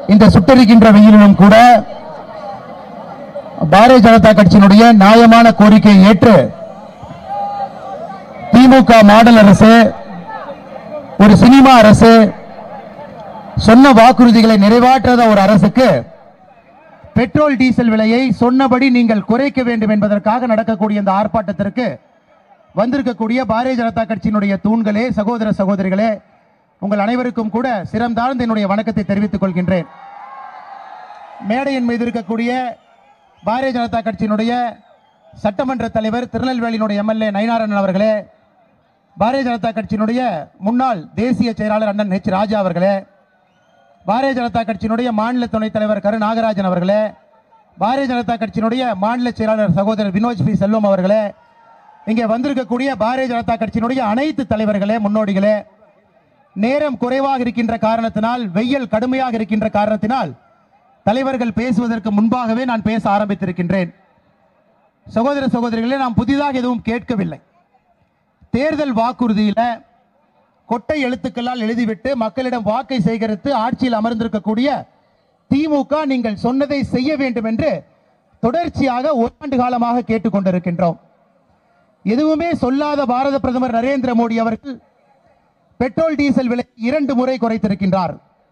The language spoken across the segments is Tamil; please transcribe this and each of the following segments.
இந்த சுட்டரிக்கின்ற வெயிலிலும் கூட பாரதிய ஜனதா கட்சியினுடைய நியாயமான கோரிக்கையை ஏற்று திமுக மாடல் அரசு ஒரு சினிமா அரசு சொன்ன வாக்குறுதிகளை நிறைவேற்றாத ஒரு அரசுக்கு பெட்ரோல் டீசல் விலையை சொன்னபடி நீங்கள் குறைக்க வேண்டும் என்பதற்காக நடக்கக்கூடிய இந்த ஆர்ப்பாட்டத்திற்கு வந்திருக்கக்கூடிய பாரதிய ஜனதா கட்சியினுடைய தூண்களே சகோதர சகோதரிகளே உங்கள் அனைவருக்கும் கூட சிரம் தாழ்ந்த என்னுடைய வணக்கத்தை தெரிவித்துக் கொள்கின்றேன் மேடையின் மீது இருக்கக்கூடிய பாரதிய ஜனதா கட்சியினுடைய சட்டமன்ற தலைவர் திருநெல்வேலியினுடைய எம்எல்ஏ நயினாரன் அவர்களே பாரதிய ஜனதா கட்சியினுடைய முன்னாள் தேசிய செயலாளர் அண்ணன் ஹெச் ராஜா அவர்களே பாரதிய ஜனதா கட்சியினுடைய மாநில துணைத் தலைவர் கரு நாகராஜன் அவர்களே பாரதிய ஜனதா கட்சியினுடைய மாநில செயலாளர் சகோதரர் வினோஜ் பி செல்வம் அவர்களே இங்கே வந்திருக்கக்கூடிய பாரதிய ஜனதா கட்சியினுடைய அனைத்து தலைவர்களே முன்னோடிகளே நேரம் குறைவாக இருக்கின்ற காரணத்தினால் வெயில் கடுமையாக இருக்கின்ற காரணத்தினால் தலைவர்கள் பேசுவதற்கு முன்பாகவே நான் பேச ஆரம்பித்திருக்கின்றேன் சகோதர சகோதரிகளே நாம் புதிதாக எதுவும் கேட்கவில்லை தேர்தல் வாக்குறுதியில கொட்டை எழுத்துக்களால் எழுதிவிட்டு மக்களிடம் வாக்கை சேகரித்து ஆட்சியில் அமர்ந்திருக்கக்கூடிய திமுக நீங்கள் சொன்னதை செய்ய வேண்டும் என்று தொடர்ச்சியாக ஓராண்டு காலமாக கேட்டுக்கொண்டிருக்கின்றோம் எதுவுமே சொல்லாத பாரத பிரதமர் நரேந்திர மோடி அவர்கள் பெட்ரோல் டீசல் விலை இரண்டு முறை குறைத்திருக்கின்றார்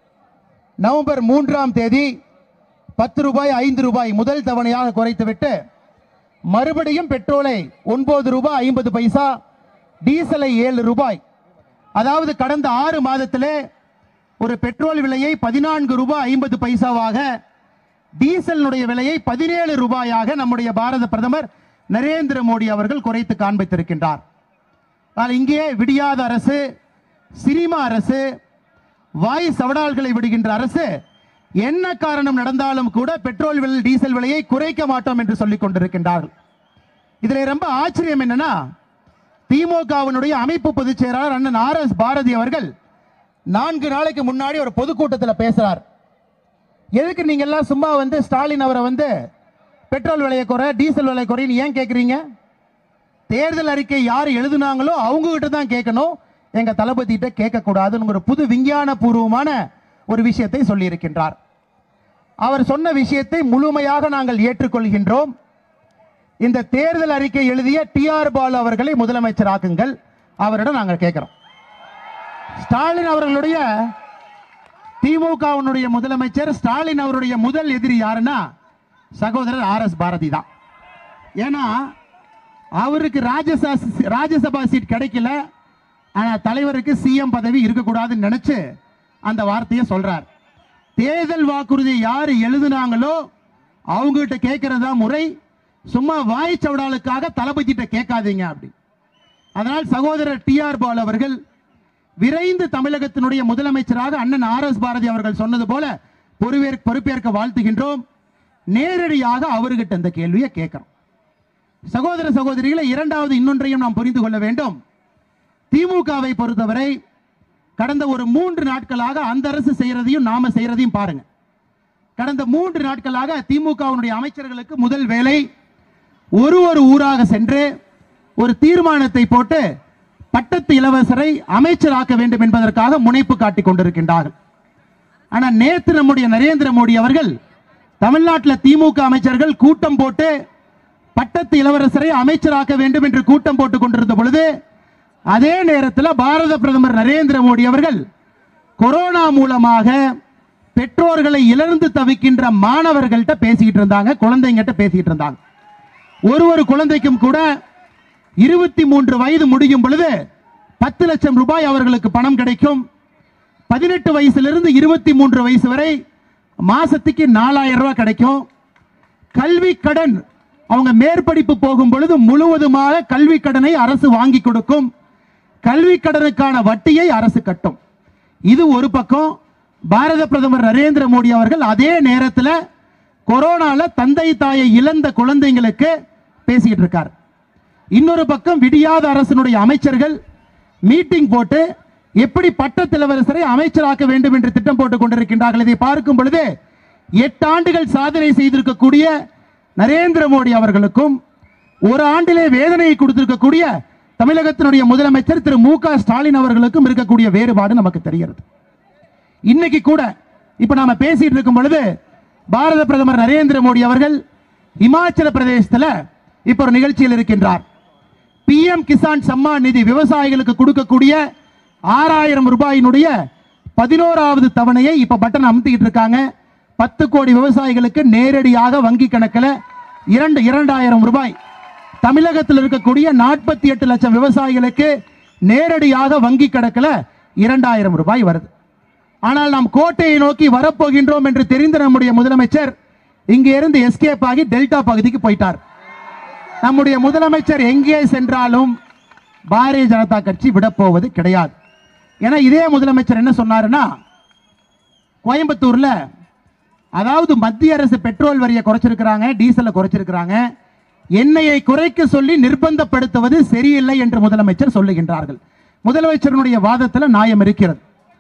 நவம்பர் மூன்றாம் தேதி பத்து ரூபாய் ஐந்து ரூபாய் முதல் தவணையாக குறைத்துவிட்டு மறுபடியும் பெட்ரோலை ஒன்பது ரூபாய் ஐம்பது பைசா டீசலை ஏழு ரூபாய் அதாவது கடந்த ஆறு மாதத்திலே ஒரு பெட்ரோல் விலையை பதினான்கு ரூபாய் ஐம்பது பைசாவாக டீசலினுடைய விலையை பதினேழு ரூபாயாக நம்முடைய பாரத பிரதமர் நரேந்திர மோடி அவர்கள் குறைத்து காண்பித்திருக்கின்றார் ஆனால் இங்கே விடியாத அரசு சினிமா அரசு வாய் சவடால்களை விடுகின்ற அரசு என்ன காரணம் நடந்தாலும் கூட பெட்ரோல் விலை டீசல் விலையை குறைக்க மாட்டோம் என்று சொல்லிக் கொண்டிருக்கின்றார்கள் இதில் ரொம்ப ஆச்சரியம் என்னன்னா திமுகவினுடைய அமைப்பு பொதுச் செயலாளர் அண்ணன் ஆர் எஸ் பாரதி அவர்கள் நான்கு நாளைக்கு முன்னாடி ஒரு பொதுக்கூட்டத்தில் பேசுறார் எதுக்கு நீங்க எல்லாம் சும்மா வந்து ஸ்டாலின் அவரை வந்து பெட்ரோல் விலையை குறை டீசல் விலை குறைன்னு ஏன் கேட்குறீங்க தேர்தல் அறிக்கை யார் எழுதுனாங்களோ அவங்க கிட்ட தான் கேட்கணும் எங்க தளபதி கிட்ட கேட்கக்கூடாதுன்னு ஒரு புது விஞ்ஞான பூர்வமான ஒரு விஷயத்தை சொல்லியிருக்கின்றார் அவர் சொன்ன விஷயத்தை முழுமையாக நாங்கள் ஏற்றுக்கொள்கின்றோம் இந்த தேர்தல் அறிக்கை எழுதிய டிஆர் பாலு அவர்களை முதலமைச்சராக்குங்கள் அவரிடம் நாங்கள் கேட்கிறோம் ஸ்டாலின் அவர்களுடைய திமுகவினுடைய முதலமைச்சர் ஸ்டாலின் அவருடைய முதல் எதிரி யாருன்னா சகோதரர் ஆர் எஸ் பாரதி தான் ஏன்னா அவருக்கு ராஜ்யசபா ராஜ்யசபா சீட் கிடைக்கல ஆனா தலைவருக்கு சிஎம் பதவி இருக்கக்கூடாதுன்னு நினைச்சு அந்த வார்த்தையை சொல்றார் தேர்தல் வாக்குறுதி யார் எழுதுனாங்களோ அவங்ககிட்ட கேட்கறதா முறை சும்மா வாய்ச்சவடாலுக்காக தளபதிட்ட கேட்காதீங்க அப்படி அதனால் சகோதரர் டி ஆர் பால் அவர்கள் விரைந்து தமிழகத்தினுடைய முதலமைச்சராக அண்ணன் ஆர் எஸ் பாரதி அவர்கள் சொன்னது போல பொறுப்பேற் பொறுப்பேற்க வாழ்த்துகின்றோம் நேரடியாக அவர்கிட்ட இந்த கேள்வியை கேட்கிறோம் சகோதர சகோதரிகளை இரண்டாவது இன்னொன்றையும் நாம் புரிந்து கொள்ள வேண்டும் திமுகவை பொறுத்தவரை கடந்த ஒரு மூன்று நாட்களாக அந்த அரசு செய்யறதையும் நாம செய்யறதையும் பாருங்க கடந்த மூன்று நாட்களாக திமுகவினுடைய அமைச்சர்களுக்கு முதல் வேலை ஒரு ஒரு ஊராக சென்று ஒரு தீர்மானத்தை போட்டு பட்டத்து இளவரசரை அமைச்சராக்க வேண்டும் என்பதற்காக முனைப்பு காட்டிக் கொண்டிருக்கின்றார்கள் ஆனா நேத்து நம்முடைய நரேந்திர மோடி அவர்கள் தமிழ்நாட்டில் திமுக அமைச்சர்கள் கூட்டம் போட்டு பட்டத்து இளவரசரை அமைச்சராக்க வேண்டும் என்று கூட்டம் போட்டுக் கொண்டிருந்த பொழுது அதே நேரத்தில் பாரத பிரதமர் நரேந்திர மோடி அவர்கள் கொரோனா மூலமாக பெற்றோர்களை இழந்து தவிக்கின்ற மாணவர்கள்ட்ட பேசிக்கிட்டு இருந்தாங்க குழந்தைங்கிட்ட பேசிக்கிட்டு இருந்தாங்க ஒரு ஒரு குழந்தைக்கும் கூட இருபத்தி மூன்று வயது முடியும் பொழுது பத்து லட்சம் ரூபாய் அவர்களுக்கு பணம் கிடைக்கும் பதினெட்டு வயசிலிருந்து இருபத்தி மூன்று வயசு வரை மாசத்துக்கு நாலாயிரம் ரூபாய் கிடைக்கும் கல்வி கடன் அவங்க மேற்படிப்பு போகும் பொழுது முழுவதுமாக கல்வி கடனை அரசு வாங்கி கொடுக்கும் கல்வி கடனுக்கான வட்டியை அரசு கட்டும் இது ஒரு பக்கம் பாரத பிரதமர் நரேந்திர மோடி அவர்கள் அதே நேரத்தில் கொரோனால தந்தை தாயை இழந்த குழந்தைங்களுக்கு பேசிக்கிட்டு இருக்கார் இன்னொரு பக்கம் விடியாத அரசனுடைய அமைச்சர்கள் மீட்டிங் போட்டு எப்படி பட்டத்து இளவரசரை அமைச்சராக்க வேண்டும் என்று திட்டம் போட்டுக் கொண்டிருக்கின்றார்கள் இதை பார்க்கும் பொழுது எட்டு ஆண்டுகள் சாதனை செய்திருக்கக்கூடிய நரேந்திர மோடி அவர்களுக்கும் ஒரு ஆண்டிலே வேதனையை கொடுத்திருக்கக்கூடிய தமிழகத்தினுடைய முதலமைச்சர் திரு மு க ஸ்டாலின் அவர்களுக்கும் இருக்கக்கூடிய வேறுபாடு நமக்கு தெரிகிறது இன்னைக்கு கூட இப்ப நாம பேசிட்டு இருக்கும் பொழுது பாரத பிரதமர் நரேந்திர மோடி அவர்கள் இமாச்சல பிரதேசத்துல இப்ப ஒரு நிகழ்ச்சியில் இருக்கின்றார் பிஎம் கிசான் சம்மான் நிதி விவசாயிகளுக்கு கொடுக்கக்கூடிய ஆறாயிரம் ரூபாயினுடைய பதினோராவது தவணையை இப்ப பட்டன் அமுத்திக்கிட்டு இருக்காங்க பத்து கோடி விவசாயிகளுக்கு நேரடியாக வங்கி கணக்கில் இரண்டு இரண்டாயிரம் ரூபாய் தமிழகத்தில் இருக்கக்கூடிய நாற்பத்தி எட்டு லட்சம் விவசாயிகளுக்கு நேரடியாக வங்கி கணக்கில் இரண்டாயிரம் ரூபாய் வருது ஆனால் நாம் கோட்டையை நோக்கி வரப்போகின்றோம் என்று தெரிந்த நம்முடைய முதலமைச்சர் இங்கே இருந்து எஸ்கேப் ஆகி டெல்டா பகுதிக்கு போயிட்டார் நம்முடைய முதலமைச்சர் எங்கே சென்றாலும் பாரதிய ஜனதா கட்சி விடப்போவது கிடையாது ஏன்னா இதே முதலமைச்சர் என்ன சொன்னாருன்னா கோயம்புத்தூர்ல அதாவது மத்திய அரசு பெட்ரோல் வரியை குறைச்சிருக்கிறாங்க டீசலை குறைச்சிருக்கிறாங்க எண்ணெயை குறைக்க சொல்லி நிர்பந்தப்படுத்துவது சரியில்லை என்று முதலமைச்சர் சொல்லுகின்றார்கள் முதலமைச்சருடைய வாதத்தில் நியாயம் இருக்கிறது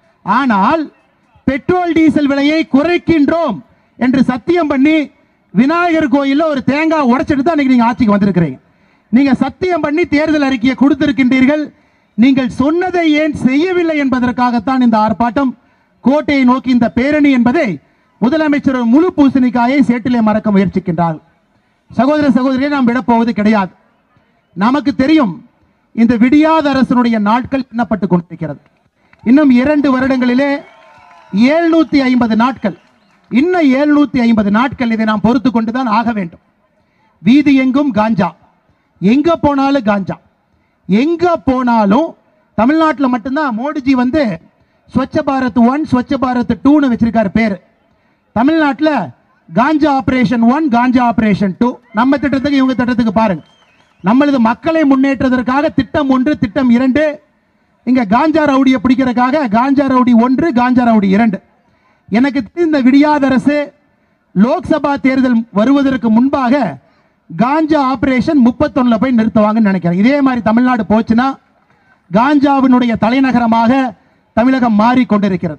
ஆனால் பெட்ரோல் டீசல் விலையை குறைக்கின்றோம் என்று சத்தியம் பண்ணி விநாயகர் கோயில்ல ஒரு தேங்காய் உடைச்சிட்டு தான் இன்னைக்கு நீங்க ஆட்சிக்கு வந்திருக்கிறீங்க நீங்க சத்தியம் பண்ணி தேர்தல் அறிக்கையை கொடுத்திருக்கின்றீர்கள் நீங்கள் சொன்னதை ஏன் செய்யவில்லை என்பதற்காகத்தான் இந்த ஆர்ப்பாட்டம் கோட்டையை நோக்கி இந்த பேரணி என்பதை முதலமைச்சர் ஒரு முழு பூசணிக்காயை சேட்டிலே மறக்க முயற்சிக்கின்றார் சகோதர சகோதரியை நாம் விடப்போவது கிடையாது நமக்கு தெரியும் இந்த விடியாத அரசனுடைய நாட்கள் எண்ணப்பட்டு கொண்டிருக்கிறது இன்னும் இரண்டு வருடங்களிலே ஏழ்நூத்தி ஐம்பது நாட்கள் இன்னும் ஏழ்நூத்தி ஐம்பது நாட்கள் இதை நாம் பொறுத்து கொண்டுதான் ஆக வேண்டும் வீதி எங்கும் காஞ்சா எங்க போனாலும் காஞ்சா எங்க போனாலும் தமிழ்நாட்டில் மட்டும்தான் மோடிஜி வந்து ஸ்வச்ச பாரத் ஒன் ஸ்வச்ச பாரத் டூன்னு வச்சிருக்காரு பேரு தமிழ்நாட்டில் ganja operation one ganja operation two நம்ம திட்டத்துக்கு இவங்க திட்டத்துக்கு பாருங்க நம்மளது மக்களை முன்னேற்றதற்காக திட்டம் ஒன்று திட்டம் இரண்டு இங்க காஞ்சா ரவுடியை பிடிக்கிறதுக்காக காஞ்சா ரவுடி ஒன்று காஞ்சா ரவுடி இரண்டு எனக்கு தெரிந்த இந்த விடியாத அரசு லோக்சபா தேர்தல் வருவதற்கு முன்பாக காஞ்சா ஆபரேஷன் முப்பத்தொன்னுல போய் நிறுத்துவாங்கன்னு நினைக்கிறேன் இதே மாதிரி தமிழ்நாடு போச்சுன்னா காஞ்சாவினுடைய தலைநகரமாக தமிழகம் மாறிக்கொண்டிருக்கிறது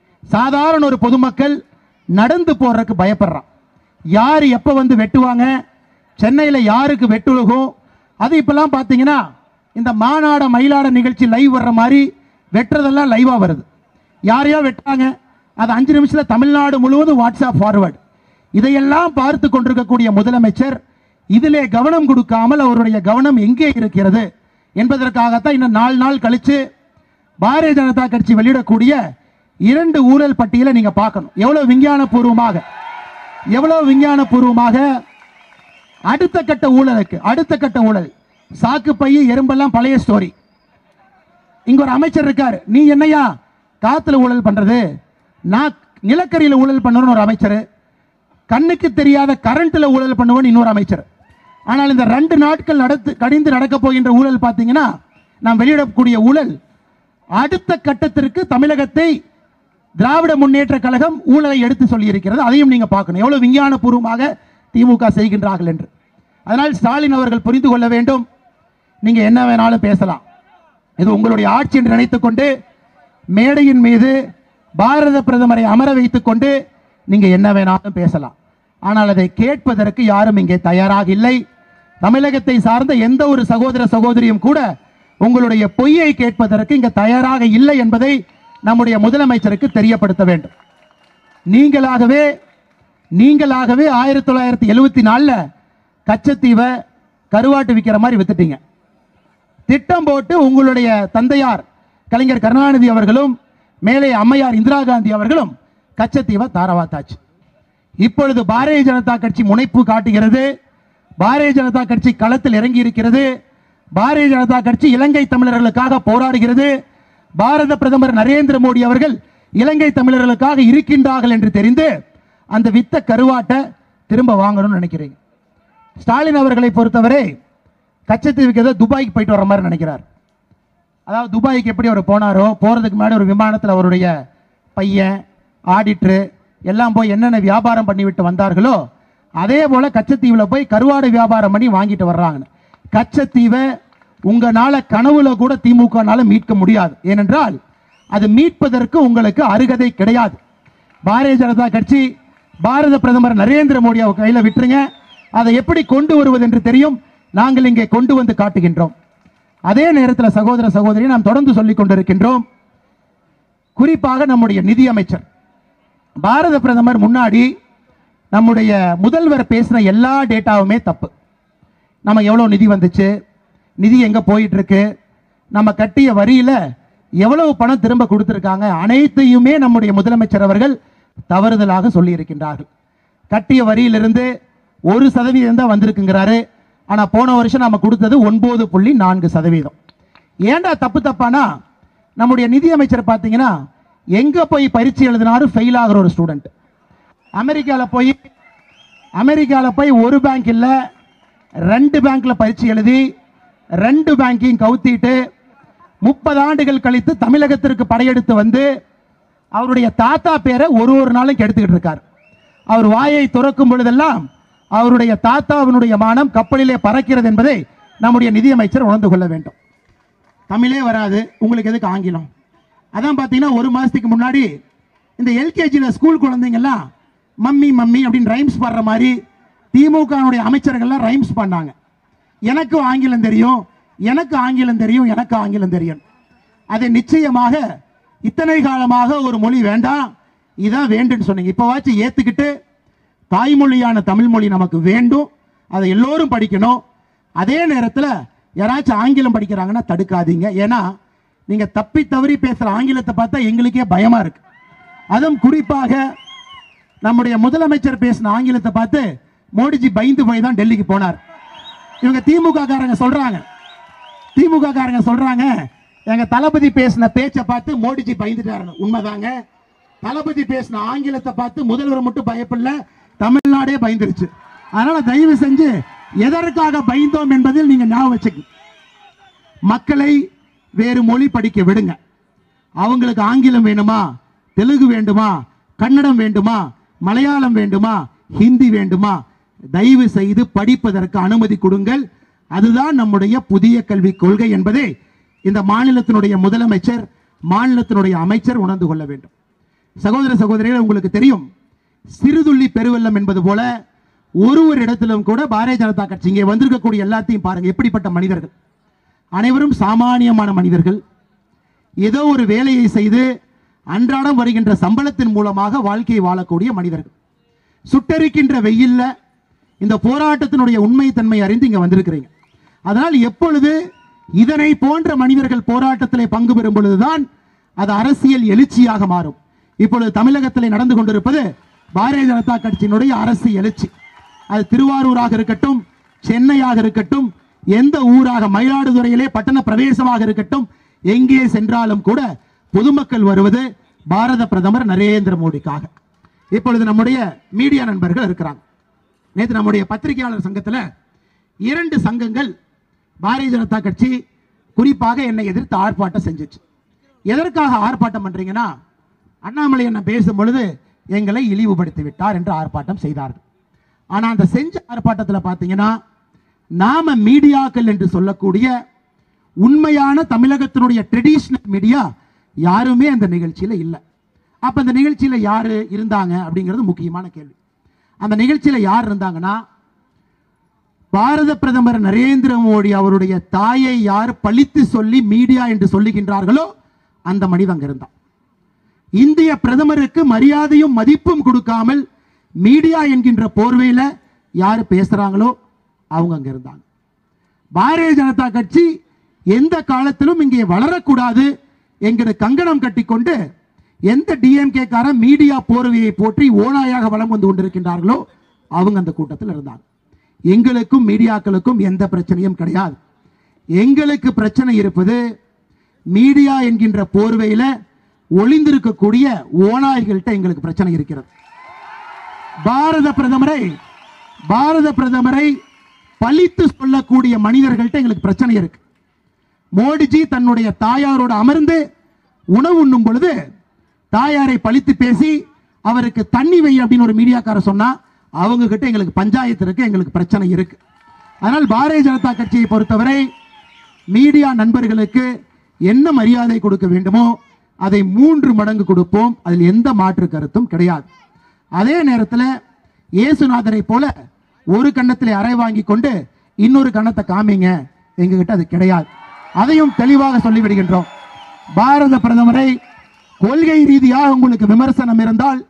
சாதாரண ஒரு பொதுமக்கள் நடந்து போறதுக்கு பயப்படுறான் யார் எப்போ வந்து வெட்டுவாங்க சென்னையில் யாருக்கு வெட்டுலகும் அது இப்பெல்லாம் பார்த்தீங்கன்னா இந்த மாநாட மயிலாட நிகழ்ச்சி லைவ் வர்ற மாதிரி வெட்டுறதெல்லாம் லைவாக வருது யாரையோ வெட்டாங்க அது அஞ்சு நிமிஷத்தில் தமிழ்நாடு முழுவதும் வாட்ஸ்அப் ஃபார்வர்டு இதையெல்லாம் பார்த்து கொண்டிருக்கக்கூடிய முதலமைச்சர் இதிலே கவனம் கொடுக்காமல் அவருடைய கவனம் எங்கே இருக்கிறது என்பதற்காகத்தான் இன்னும் நாலு நாள் கழிச்சு பாரதிய ஜனதா கட்சி வெளியிடக்கூடிய இரண்டு ஊழல் பட்டியலை நீங்க பார்க்கணும் எவ்வளவு விஞ்ஞான பூர்வமாக எவ்வளவு விஞ்ஞான பூர்வமாக அடுத்த கட்ட ஊழலுக்கு அடுத்த கட்ட ஊழல் சாக்கு பைய எறும்பெல்லாம் பழைய ஸ்டோரி இங்க ஒரு அமைச்சர் இருக்காரு நீ என்னையா காத்துல ஊழல் பண்றது நான் நிலக்கரியில ஊழல் பண்ணணும்னு ஒரு அமைச்சர் கண்ணுக்கு தெரியாத கரண்ட்ல ஊழல் பண்ணுவேன் இன்னொரு அமைச்சர் ஆனால் இந்த ரெண்டு நாட்கள் நடத்து கடிந்து நடக்க போகின்ற ஊழல் பார்த்தீங்கன்னா நாம் வெளியிடக்கூடிய ஊழல் அடுத்த கட்டத்திற்கு தமிழகத்தை திராவிட முன்னேற்ற கழகம் ஊழலை எடுத்து சொல்லியிருக்கிறது அதையும் நீங்க பார்க்கணும் எவ்வளவு விஞ்ஞான பூர்வமாக திமுக செய்கின்றார்கள் என்று அதனால் ஸ்டாலின் அவர்கள் புரிந்து கொள்ள வேண்டும் நீங்க என்ன வேணாலும் பேசலாம் இது உங்களுடைய ஆட்சி என்று நினைத்துக்கொண்டு மேடையின் மீது பாரத பிரதமரை அமர வைத்துக் கொண்டு நீங்க என்ன வேணாலும் பேசலாம் ஆனால் அதை கேட்பதற்கு யாரும் இங்கே தயாராக இல்லை தமிழகத்தை சார்ந்த எந்த ஒரு சகோதர சகோதரியும் கூட உங்களுடைய பொய்யை கேட்பதற்கு இங்க தயாராக இல்லை என்பதை நம்முடைய முதலமைச்சருக்கு தெரியப்படுத்த வேண்டும் நீங்களாகவே நீங்களாகவே ஆயிரத்தி தொள்ளாயிரத்தி எழுவத்தி நாலுல கச்சத்தீவை கருவாட்டு விற்கிற மாதிரி வித்துட்டீங்க திட்டம் போட்டு உங்களுடைய தந்தையார் கலைஞர் கருணாநிதி அவர்களும் மேலே அம்மையார் இந்திரா காந்தி அவர்களும் கச்சத்தீவை தாரவாத்தாச்சு இப்பொழுது பாரதிய ஜனதா கட்சி முனைப்பு காட்டுகிறது பாரதிய ஜனதா கட்சி களத்தில் இறங்கி இருக்கிறது பாரதிய ஜனதா கட்சி இலங்கை தமிழர்களுக்காக போராடுகிறது பாரத பிரதமர் நரேந்திர மோடி அவர்கள் இலங்கை தமிழர்களுக்காக இருக்கின்றார்கள் என்று தெரிந்து அந்த வித்த கருவாட்டை திரும்ப வாங்கணும்னு நினைக்கிறீங்க ஸ்டாலின் அவர்களை பொறுத்தவரை கச்சத்தீவுக்கு ஏதோ துபாய்க்கு போயிட்டு வர மாதிரி நினைக்கிறார் அதாவது துபாய்க்கு எப்படி அவர் போனாரோ போகிறதுக்கு முன்னாடி ஒரு விமானத்தில் அவருடைய பையன் ஆடிட்ரு எல்லாம் போய் என்னென்ன வியாபாரம் பண்ணிவிட்டு வந்தார்களோ அதே போல கச்சத்தீவில் போய் கருவாடு வியாபாரம் பண்ணி வாங்கிட்டு வர்றாங்க கச்சத்தீவை உங்களால கனவுல கூட திமுகனால மீட்க முடியாது ஏனென்றால் அது மீட்பதற்கு உங்களுக்கு அருகதை கிடையாது பாரதிய ஜனதா கட்சி பாரத பிரதமர் நரேந்திர மோடி அவர் கையில விட்டுருங்க அதை எப்படி கொண்டு வருவது என்று தெரியும் நாங்கள் இங்கே கொண்டு வந்து காட்டுகின்றோம் அதே நேரத்தில் சகோதர சகோதரி நாம் தொடர்ந்து சொல்லிக் கொண்டிருக்கின்றோம் குறிப்பாக நம்முடைய நிதியமைச்சர் பாரத பிரதமர் முன்னாடி நம்முடைய முதல்வர் பேசின எல்லா டேட்டாவுமே தப்பு நம்ம எவ்வளோ நிதி வந்துச்சு நிதி எங்கே போயிட்டு இருக்கு நம்ம கட்டிய வரியில எவ்வளவு பணம் திரும்ப கொடுத்துருக்காங்க அனைத்தையுமே நம்முடைய முதலமைச்சர் அவர்கள் தவறுதலாக சொல்லியிருக்கின்றார்கள் கட்டிய வரியிலிருந்து ஒரு சதவீதம் தான் வந்திருக்குங்கிறாரு ஆனால் போன வருஷம் நம்ம கொடுத்தது ஒன்பது புள்ளி நான்கு சதவீதம் ஏன்டா தப்பு தப்பானா நம்முடைய நிதியமைச்சர் பார்த்தீங்கன்னா எங்கே போய் பரீட்சை எழுதினாலும் ஃபெயில் ஆகிற ஒரு ஸ்டூடெண்ட் அமெரிக்காவில் போய் அமெரிக்காவில் போய் ஒரு பேங்க் இல்லை ரெண்டு பேங்க்ல பரீட்சை எழுதி ரெண்டு பேங்கையும் கவுத்திட்டு முப்பது ஆண்டுகள் கழித்து தமிழகத்திற்கு படையெடுத்து வந்து அவருடைய தாத்தா பேரை ஒரு ஒரு நாளும் கெடுத்துக்கிட்டு இருக்கார் அவர் வாயை துறக்கும் பொழுதெல்லாம் அவருடைய தாத்தாவினுடைய மானம் கப்பலிலே பறக்கிறது என்பதை நம்முடைய நிதியமைச்சர் உணர்ந்து கொள்ள வேண்டும் தமிழே வராது உங்களுக்கு எதுக்கு ஆங்கிலம் அதான் பார்த்தீங்கன்னா ஒரு மாதத்துக்கு முன்னாடி இந்த எல்கேஜியில் ஸ்கூல் குழந்தைங்கெல்லாம் மம்மி மம்மி அப்படின்னு ரைம்ஸ் பாடுற மாதிரி திமுகனுடைய அமைச்சர்கள்லாம் ரைம்ஸ் பண்ணாங்க எனக்கும் ஆங்கிலம் தெரியும் எனக்கு ஆங்கிலம் தெரியும் எனக்கு ஆங்கிலம் தெரியும் அது நிச்சயமாக இத்தனை காலமாக ஒரு மொழி வேண்டாம் இதான் வேண்டுன்னு சொன்னீங்க இப்போவாச்சும் ஏற்றுக்கிட்டு தாய்மொழியான தமிழ் மொழி நமக்கு வேண்டும் அதை எல்லோரும் படிக்கணும் அதே நேரத்தில் யாராச்சும் ஆங்கிலம் படிக்கிறாங்கன்னா தடுக்காதீங்க ஏன்னா நீங்கள் தப்பி தவறி பேசுகிற ஆங்கிலத்தை பார்த்தா எங்களுக்கே பயமாக இருக்கு அதுவும் குறிப்பாக நம்முடைய முதலமைச்சர் பேசின ஆங்கிலத்தை பார்த்து மோடிஜி பயந்து போய் தான் டெல்லிக்கு போனார் இவங்க திமுக காரங்க சொல்றாங்க திமுக காரங்க சொல்றாங்க எங்க தளபதி பேசின பேச்சை பார்த்து மோடிஜி பயந்துட்டாரு உண்மைதாங்க தளபதி பேசின ஆங்கிலத்தை பார்த்து முதல்வர் மட்டும் பயப்படல தமிழ்நாடே பயந்துருச்சு அதனால தயவு செஞ்சு எதற்காக பயந்தோம் என்பதில் நீங்க ஞாபகம் வச்சுக்க மக்களை வேறு மொழி படிக்க விடுங்க அவங்களுக்கு ஆங்கிலம் வேணுமா தெலுங்கு வேண்டுமா கன்னடம் வேண்டுமா மலையாளம் வேண்டுமா ஹிந்தி வேண்டுமா தயவு செய்து படிப்பதற்கு அனுமதி கொடுங்கள் அதுதான் நம்முடைய புதிய கல்விக் கொள்கை என்பதை இந்த மாநிலத்தினுடைய முதலமைச்சர் மாநிலத்தினுடைய அமைச்சர் உணர்ந்து கொள்ள வேண்டும் சகோதர சகோதரிகள் உங்களுக்கு தெரியும் சிறுதுள்ளி பெருவெள்ளம் என்பது போல ஒரு ஒரு இடத்திலும் கூட பாரதிய ஜனதா கட்சி இங்கே வந்திருக்கக்கூடிய எல்லாத்தையும் பாருங்க எப்படிப்பட்ட மனிதர்கள் அனைவரும் சாமானியமான மனிதர்கள் ஏதோ ஒரு வேலையை செய்து அன்றாடம் வருகின்ற சம்பளத்தின் மூலமாக வாழ்க்கையை வாழக்கூடிய மனிதர்கள் சுட்டரிக்கின்ற வெயில்ல இந்த போராட்டத்தினுடைய உண்மைத்தன்மை அறிந்து இங்க வந்திருக்கிறீங்க அதனால் எப்பொழுது இதனை போன்ற மனிதர்கள் போராட்டத்திலே பங்கு பெறும் பொழுதுதான் அது அரசியல் எழுச்சியாக மாறும் இப்பொழுது தமிழகத்திலே நடந்து கொண்டிருப்பது பாரதிய ஜனதா கட்சியினுடைய அரசு எழுச்சி அது திருவாரூராக இருக்கட்டும் சென்னையாக இருக்கட்டும் எந்த ஊராக மயிலாடுதுறையிலே பட்டண பிரவேசமாக இருக்கட்டும் எங்கே சென்றாலும் கூட பொதுமக்கள் வருவது பாரத பிரதமர் நரேந்திர மோடிக்காக இப்பொழுது நம்முடைய மீடியா நண்பர்கள் இருக்கிறாங்க நேற்று நம்முடைய பத்திரிகையாளர் சங்கத்தில் இரண்டு சங்கங்கள் பாரதிய ஜனதா கட்சி குறிப்பாக என்னை எதிர்த்து ஆர்ப்பாட்டம் செஞ்சுச்சு எதற்காக ஆர்ப்பாட்டம் பண்றீங்கன்னா அண்ணாமலை என்ன பேசும் பொழுது எங்களை இழிவுபடுத்தி விட்டார் என்று ஆர்ப்பாட்டம் செய்தார்கள் ஆனா அந்த செஞ்ச ஆர்ப்பாட்டத்தில் பார்த்தீங்கன்னா நாம மீடியாக்கள் என்று சொல்லக்கூடிய உண்மையான தமிழகத்தினுடைய ட்ரெடிஷ்னல் மீடியா யாருமே அந்த நிகழ்ச்சியில இல்லை அப்ப அந்த நிகழ்ச்சியில யாரு இருந்தாங்க அப்படிங்கிறது முக்கியமான கேள்வி அந்த நிகழ்ச்சியில யார் இருந்தாங்கன்னா பாரத பிரதமர் நரேந்திர மோடி அவருடைய தாயை யார் பழித்து சொல்லி மீடியா என்று சொல்லுகின்றார்களோ அந்த மனிதன் அங்க இருந்தான் இந்திய பிரதமருக்கு மரியாதையும் மதிப்பும் கொடுக்காமல் மீடியா என்கின்ற போர்வையில யார் பேசுறாங்களோ அவங்க அங்க இருந்தாங்க பாரதிய ஜனதா கட்சி எந்த காலத்திலும் இங்கே வளரக்கூடாது என்கிற கங்கணம் கட்டிக்கொண்டு எந்த டிஎம்கே காரன் மீடியா போர்வையை போற்றி ஓனாயாக வலம் வந்து கொண்டிருக்கின்றார்களோ அவங்க அந்த கூட்டத்தில் இருந்தாங்க எங்களுக்கும் மீடியாக்களுக்கும் எந்த பிரச்சனையும் கிடையாது எங்களுக்கு பிரச்சனை இருப்பது மீடியா என்கின்ற போர்வையில ஒளிந்திருக்கக்கூடிய ஓநாய்கள்கிட்ட எங்களுக்கு பிரச்சனை இருக்கிறது பாரத பிரதமரை பாரத பிரதமரை பழித்து சொல்லக்கூடிய மனிதர்கள்ட்ட எங்களுக்கு பிரச்சனை இருக்கு மோடிஜி தன்னுடைய தாயாரோடு அமர்ந்து உணவு உண்ணும் பொழுது தாயாரை பழித்து பேசி அவருக்கு தண்ணி வை அப்படின்னு ஒரு மீடியாக்காரர் சொன்னா அவங்க கிட்ட எங்களுக்கு பஞ்சாயத்து இருக்கு எங்களுக்கு பிரச்சனை இருக்கு அதனால் பாரதிய ஜனதா கட்சியை பொறுத்தவரை மீடியா நண்பர்களுக்கு என்ன மரியாதை கொடுக்க வேண்டுமோ அதை மூன்று மடங்கு கொடுப்போம் அதில் எந்த மாற்று கருத்தும் கிடையாது அதே நேரத்தில் இயேசுநாதரை போல ஒரு கன்னத்திலே அறை வாங்கி கொண்டு இன்னொரு கன்னத்தை காமிங்க எங்ககிட்ட அது கிடையாது அதையும் தெளிவாக சொல்லிவிடுகின்றோம் பாரத பிரதமரை கொள்கை ரீதியாக உங்களுக்கு விமர்சனம் இருந்தால்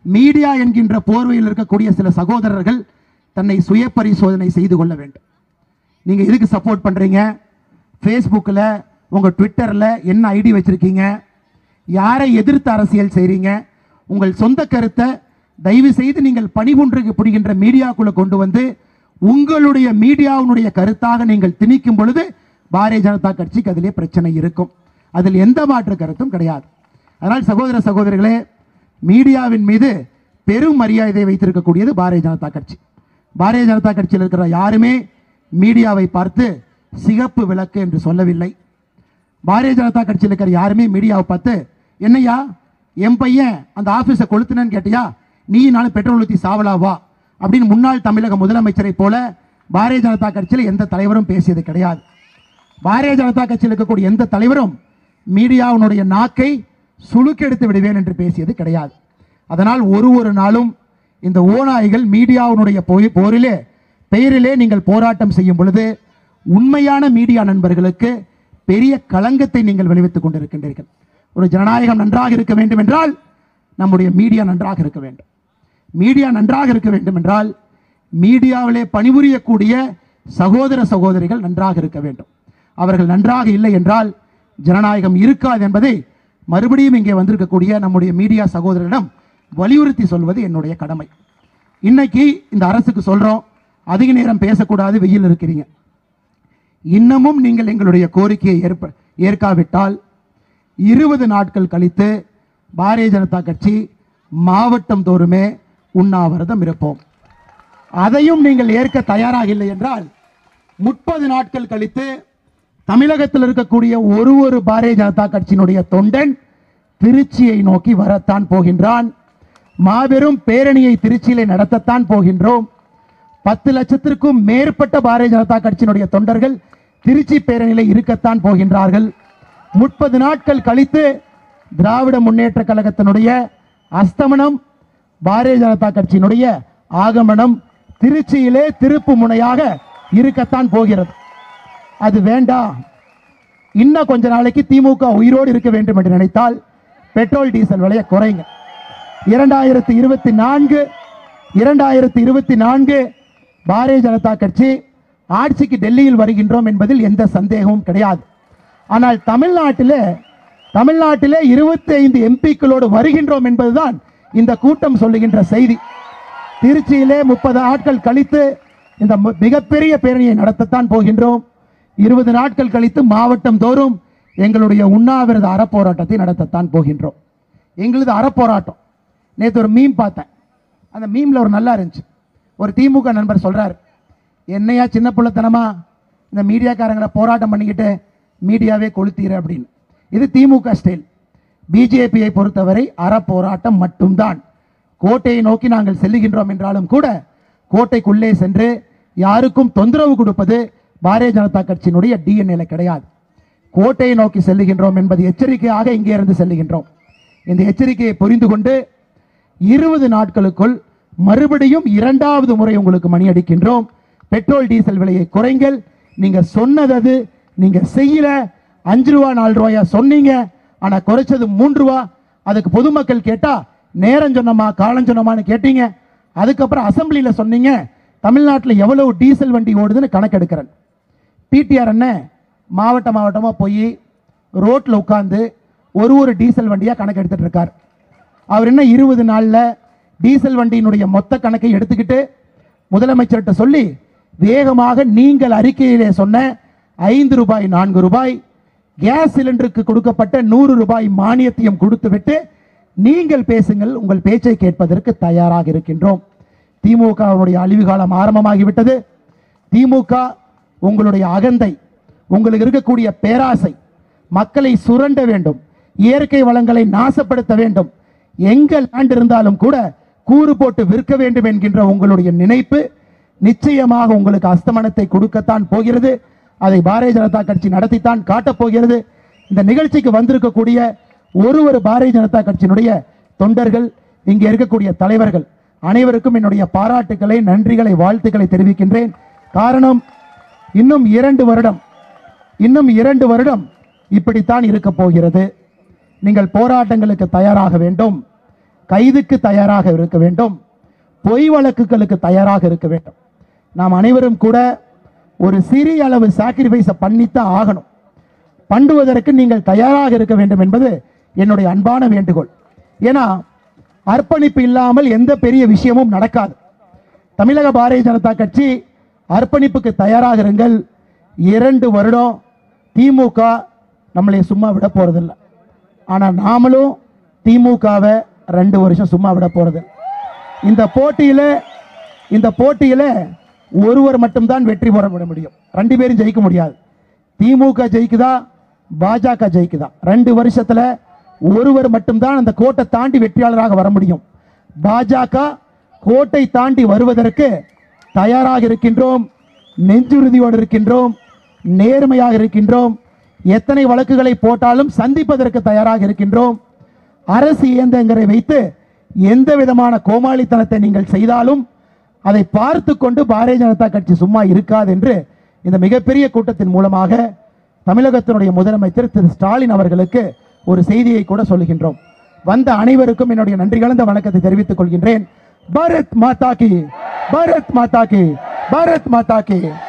மீடியா என்கின்ற போர்வையில் இருக்கக்கூடிய சில சகோதரர்கள் தன்னை சுய பரிசோதனை செய்து கொள்ள வேண்டும் நீங்க எதுக்கு சப்போர்ட் பண்றீங்க ஃபேஸ்புக்கில் உங்க ட்விட்டர்ல என்ன ஐடி வச்சிருக்கீங்க யாரை எதிர்த்து அரசியல் செய்றீங்க உங்கள் சொந்த கருத்தை தயவு செய்து நீங்கள் பணிபுன்று புரிகின்ற மீடியாக்குள்ள கொண்டு வந்து உங்களுடைய மீடியாவினுடைய கருத்தாக நீங்கள் திணிக்கும் பொழுது பாரதிய ஜனதா கட்சிக்கு அதிலே பிரச்சனை இருக்கும் அதில் எந்த மாற்று கருத்தும் கிடையாது அதனால் சகோதர சகோதரிகளே மீடியாவின் மீது பெரும் மரியாதை வைத்திருக்கக்கூடியது பாரதிய ஜனதா கட்சி பாரதிய ஜனதா கட்சியில் இருக்கிற யாருமே மீடியாவை பார்த்து சிகப்பு விளக்கு என்று சொல்லவில்லை பாரதிய ஜனதா கட்சியில் இருக்கிற யாருமே மீடியாவை பார்த்து என்னய்யா என் பையன் அந்த ஆபீஸை கொளுத்துனேன்னு கேட்டியா நீ நானும் பெட்ரோல் ஊற்றி சாவலாவா அப்படின்னு முன்னாள் தமிழக முதலமைச்சரை போல பாரதிய ஜனதா கட்சியில் எந்த தலைவரும் பேசியது கிடையாது பாரதிய ஜனதா கட்சியில் இருக்கக்கூடிய எந்த தலைவரும் மீடியாவினுடைய நாக்கை சுளுக்கெடுத்து விடுவேன் என்று பேசியது கிடையாது அதனால் ஒரு ஒரு நாளும் இந்த ஓநாய்கள் மீடியாவினுடைய போய் போரிலே பெயரிலே நீங்கள் போராட்டம் செய்யும் பொழுது உண்மையான மீடியா நண்பர்களுக்கு பெரிய களங்கத்தை நீங்கள் விளைவித்துக் கொண்டிருக்கின்றீர்கள் ஒரு ஜனநாயகம் நன்றாக இருக்க வேண்டும் என்றால் நம்முடைய மீடியா நன்றாக இருக்க வேண்டும் மீடியா நன்றாக இருக்க வேண்டும் என்றால் மீடியாவிலே பணிபுரியக்கூடிய சகோதர சகோதரிகள் நன்றாக இருக்க வேண்டும் அவர்கள் நன்றாக இல்லை என்றால் ஜனநாயகம் இருக்காது என்பதை மறுபடியும் இங்கே வந்திருக்கக்கூடிய நம்முடைய மீடியா சகோதரரிடம் வலியுறுத்தி சொல்வது என்னுடைய கடமை இன்னைக்கு இந்த அரசுக்கு சொல்றோம் அதிக நேரம் பேசக்கூடாது வெயில் இருக்கிறீங்க இன்னமும் நீங்கள் எங்களுடைய கோரிக்கையை ஏற்ப ஏற்காவிட்டால் இருபது நாட்கள் கழித்து பாரதிய ஜனதா கட்சி மாவட்டம் தோறுமே உண்ணாவிரதம் இருப்போம் அதையும் நீங்கள் ஏற்க தயாராக இல்லை என்றால் முப்பது நாட்கள் கழித்து தமிழகத்தில் இருக்கக்கூடிய ஒரு ஒரு பாரதிய ஜனதா கட்சியினுடைய தொண்டன் திருச்சியை நோக்கி வரத்தான் போகின்றான் மாபெரும் பேரணியை திருச்சியிலே நடத்தத்தான் போகின்றோம் பத்து லட்சத்திற்கும் மேற்பட்ட பாரதிய ஜனதா கட்சியினுடைய தொண்டர்கள் திருச்சி பேரணியில இருக்கத்தான் போகின்றார்கள் முப்பது நாட்கள் கழித்து திராவிட முன்னேற்ற கழகத்தினுடைய அஸ்தமனம் பாரதிய ஜனதா கட்சியினுடைய ஆகமனம் திருச்சியிலே திருப்பு முனையாக இருக்கத்தான் போகிறது அது வேண்டாம் இன்னும் கொஞ்ச நாளைக்கு திமுக உயிரோடு இருக்க வேண்டும் என்று நினைத்தால் பெட்ரோல் டீசல் விலையை குறைங்க இரண்டாயிரத்தி இருபத்தி நான்கு இரண்டாயிரத்தி இருபத்தி நான்கு பாரதிய ஜனதா கட்சி ஆட்சிக்கு டெல்லியில் வருகின்றோம் என்பதில் எந்த சந்தேகமும் கிடையாது ஆனால் தமிழ்நாட்டிலே தமிழ்நாட்டிலே இருபத்தி ஐந்து எம்பிக்களோடு வருகின்றோம் என்பதுதான் இந்த கூட்டம் சொல்லுகின்ற செய்தி திருச்சியிலே முப்பது நாட்கள் கழித்து இந்த மு- மிகப்பெரிய பேரணியை நடத்தத்தான் போகின்றோம் இருபது நாட்கள் கழித்து மாவட்டம் தோறும் எங்களுடைய உண்ணாவிரத அறப்போராட்டத்தை நடத்தத்தான் போகின்றோம் எங்களுது அறப்போராட்டம் நேற்று ஒரு மீம் பார்த்தேன் அந்த மீம்ல ஒரு நல்லா இருந்துச்சு ஒரு திமுக நண்பர் சொல்றாரு என்னையா சின்ன பிள்ளைத்தனமா இந்த மீடியாக்காரங்களை போராட்டம் பண்ணிக்கிட்டு மீடியாவே கொளுத்தீர அப்படின்னு இது திமுக ஸ்டைல் பிஜேபியை பொறுத்தவரை அறப்போராட்டம் மட்டும்தான் கோட்டையை நோக்கி நாங்கள் செல்லுகின்றோம் என்றாலும் கூட கோட்டைக்குள்ளே சென்று யாருக்கும் தொந்தரவு கொடுப்பது பாரதிய ஜனதா கட்சியினுடைய டிஎன்ஏல கிடையாது கோட்டையை நோக்கி செல்லுகின்றோம் என்பது எச்சரிக்கையாக இங்கே இருந்து செல்லுகின்றோம் இந்த எச்சரிக்கையை புரிந்து கொண்டு இருபது நாட்களுக்குள் மறுபடியும் இரண்டாவது முறை உங்களுக்கு மணி அடிக்கின்றோம் பெட்ரோல் டீசல் விலையை குறைங்கள் நீங்க சொன்னது அது நீங்க செய்யல அஞ்சு ரூபா நாலு ரூபாயா சொன்னீங்க ஆனா குறைச்சது மூன்று ரூபா அதுக்கு பொதுமக்கள் கேட்டா நேரம் சொன்னமா காலம் சொன்னமான்னு கேட்டீங்க அதுக்கப்புறம் அசெம்பிளியில சொன்னீங்க தமிழ்நாட்டில் எவ்வளவு டீசல் வண்டி ஓடுதுன்னு கணக்கெடுக்கிறேன் பிடிஆர் அண்ணன் மாவட்ட மாவட்டமாக போய் ரோட்டில் உட்காந்து ஒரு ஒரு டீசல் வண்டியாக கணக்கு எடுத்துட்டு இருக்கார் அவர் என்ன இருபது நாளில் டீசல் வண்டியினுடைய மொத்த கணக்கை எடுத்துக்கிட்டு முதலமைச்சர்கிட்ட சொல்லி வேகமாக நீங்கள் அறிக்கையிலே சொன்ன ஐந்து ரூபாய் நான்கு ரூபாய் கேஸ் சிலிண்டருக்கு கொடுக்கப்பட்ட நூறு ரூபாய் மானியத்தையும் கொடுத்துவிட்டு நீங்கள் பேசுங்கள் உங்கள் பேச்சை கேட்பதற்கு தயாராக இருக்கின்றோம் திமுகவுடைய அழிவு காலம் ஆரம்பமாகிவிட்டது திமுக உங்களுடைய அகந்தை உங்களுக்கு இருக்கக்கூடிய பேராசை மக்களை சுரண்ட வேண்டும் இயற்கை வளங்களை நாசப்படுத்த வேண்டும் எங்க லேண்ட் இருந்தாலும் கூட கூறு போட்டு விற்க வேண்டும் என்கின்ற உங்களுடைய நினைப்பு நிச்சயமாக உங்களுக்கு அஸ்தமனத்தை கொடுக்கத்தான் போகிறது அதை பாரதிய ஜனதா கட்சி நடத்தித்தான் காட்டப் போகிறது இந்த நிகழ்ச்சிக்கு வந்திருக்கக்கூடிய ஒரு ஒரு பாரதிய ஜனதா கட்சியினுடைய தொண்டர்கள் இங்கே இருக்கக்கூடிய தலைவர்கள் அனைவருக்கும் என்னுடைய பாராட்டுக்களை நன்றிகளை வாழ்த்துக்களை தெரிவிக்கின்றேன் காரணம் இன்னும் இரண்டு வருடம் இன்னும் இரண்டு வருடம் இப்படித்தான் இருக்க போகிறது நீங்கள் போராட்டங்களுக்கு தயாராக வேண்டும் கைதுக்கு தயாராக இருக்க வேண்டும் பொய் வழக்குகளுக்கு தயாராக இருக்க வேண்டும் நாம் அனைவரும் கூட ஒரு சிறிய அளவு சாக்ரிஃபைஸை பண்ணித்தான் ஆகணும் பண்ணுவதற்கு நீங்கள் தயாராக இருக்க வேண்டும் என்பது என்னுடைய அன்பான வேண்டுகோள் ஏன்னா அர்ப்பணிப்பு இல்லாமல் எந்த பெரிய விஷயமும் நடக்காது தமிழக பாரதிய ஜனதா கட்சி அர்ப்பணிப்புக்கு தயாராக இருங்கள் இரண்டு வருடம் திமுக நம்மளை சும்மா விட போறதில்ல ஆனால் நாமளும் திமுகவை ரெண்டு வருஷம் சும்மா விட போறது இந்த போட்டியில இந்த போட்டியில ஒருவர் மட்டும்தான் வெற்றி பெற விட முடியும் ரெண்டு பேரும் ஜெயிக்க முடியாது திமுக ஜெயிக்குதா பாஜக ஜெயிக்குதா ரெண்டு வருஷத்துல ஒருவர் மட்டும்தான் அந்த கோட்டை தாண்டி வெற்றியாளராக வர முடியும் பாஜக கோட்டை தாண்டி வருவதற்கு தயாராக இருக்கின்றோம் நெஞ்சுறுதியோடு இருக்கின்றோம் நேர்மையாக இருக்கின்றோம் எத்தனை வழக்குகளை போட்டாலும் சந்திப்பதற்கு தயாராக இருக்கின்றோம் அரசு இயந்திரங்களை வைத்து எந்த விதமான கோமாளித்தனத்தை நீங்கள் செய்தாலும் அதை பார்த்து கொண்டு பாரதிய ஜனதா கட்சி சும்மா இருக்காது என்று இந்த மிகப்பெரிய கூட்டத்தின் மூலமாக தமிழகத்தினுடைய முதலமைச்சர் திரு ஸ்டாலின் அவர்களுக்கு ஒரு செய்தியை கூட சொல்லுகின்றோம் வந்த அனைவருக்கும் என்னுடைய நன்றி கலந்த வணக்கத்தை தெரிவித்துக் கொள்கின்றேன் பாரத் மாதா கி பாரத் மாதா கி பாரத் மாதா கி